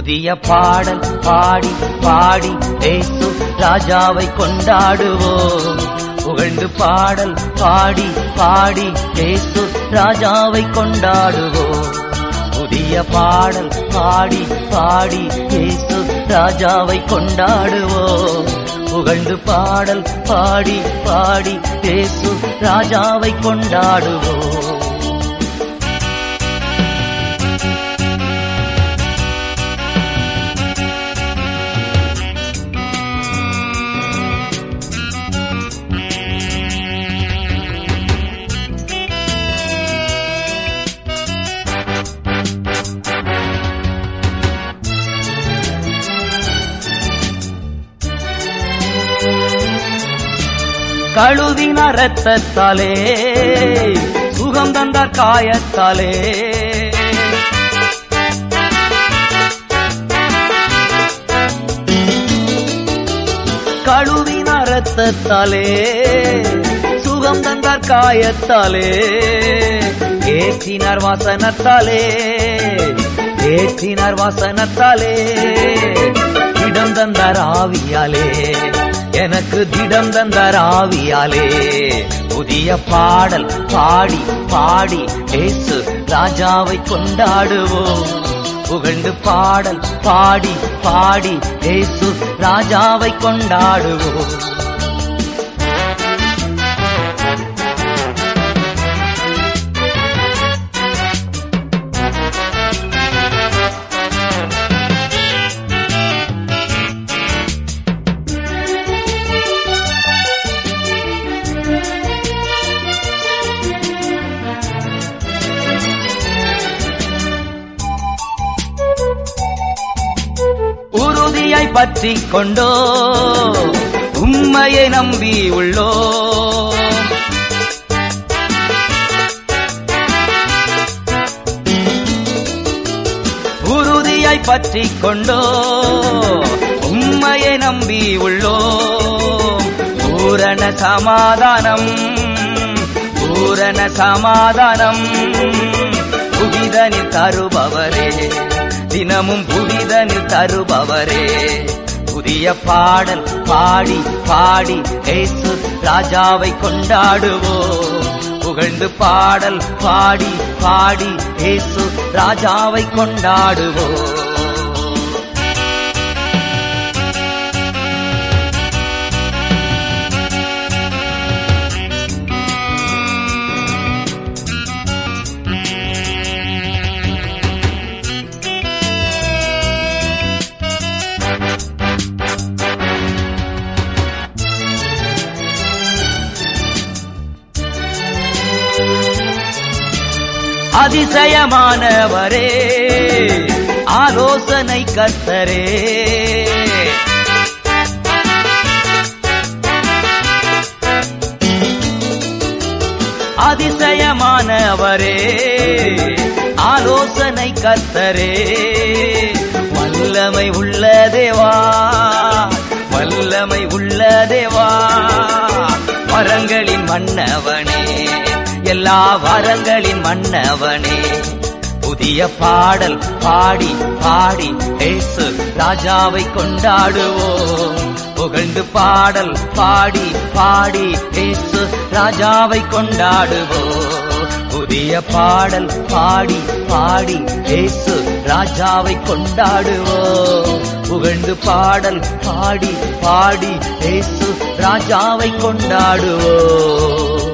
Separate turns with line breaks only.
புதிய பாடல் பாடி பாடி ஏசு ராஜாவை கொண்டாடுவோம் புகழ்ந்து பாடல் பாடி பாடி ஏசு ராஜாவை கொண்டாடுவோம் புதிய பாடல் பாடி பாடி ஏசு ராஜாவை கொண்டாடுவோம் புகழ்ந்து பாடல் பாடி பாடி ஏசு ராஜாவை கொண்டாடுவோம் கழுவின ரத்தத்தாலே சுகம் தந்தார் காயத்தாலே கழுவின ரத்தத்தாலே சுகம் தந்தார் காயத்தாலே ஏற்றினார் வாசனத்தாலே ஏற்றினார் வாசனத்தாலே இடம் தந்தார் ஆவியாலே எனக்கு திடம் தந்தார் ஆவியாலே புதிய பாடல் பாடி பாடி ஏசு ராஜாவை கொண்டாடுவோம் புகழ்ந்து பாடல் பாடி பாடி ஏசு ராஜாவை கொண்டாடுவோம் உறுதியாய் பற்றி கொண்டோ உம்மையை நம்பி உள்ளோ உறுதியாய் பற்றி கொண்டோ உம்மையை நம்பி உள்ளோ பூரண சமாதானம் பூரண சமாதானம் புவிதனில் தருபவரே தினமும் புவிதனில் தருபவரே புதிய பாடல் பாடி பாடி ஏசு ராஜாவை கொண்டாடுவோம் புகழ்ந்து பாடல் பாடி பாடி ஏசு ராஜாவை கொண்டாடுவோம் அதிசயமானவரே ஆலோசனை கர்த்தரே அதிசயமானவரே ஆலோசனை கர்த்தரே வல்லமை உள்ள தேவா வல்லமை உள்ள தேவா வரங்களின் மன்னவனே எல்லா வரங்களின் மன்னவனே புதிய பாடல் பாடி பாடி ஏசு ராஜாவை கொண்டாடுவோம் புகழ்ந்து பாடல் பாடி பாடி ஏசு ராஜாவை கொண்டாடுவோம் புதிய பாடல் பாடி பாடி ஏசு ராஜாவை கொண்டாடுவோம் புகழ்ந்து பாடல் பாடி பாடி ஏசு ராஜாவை கொண்டாடுவோம்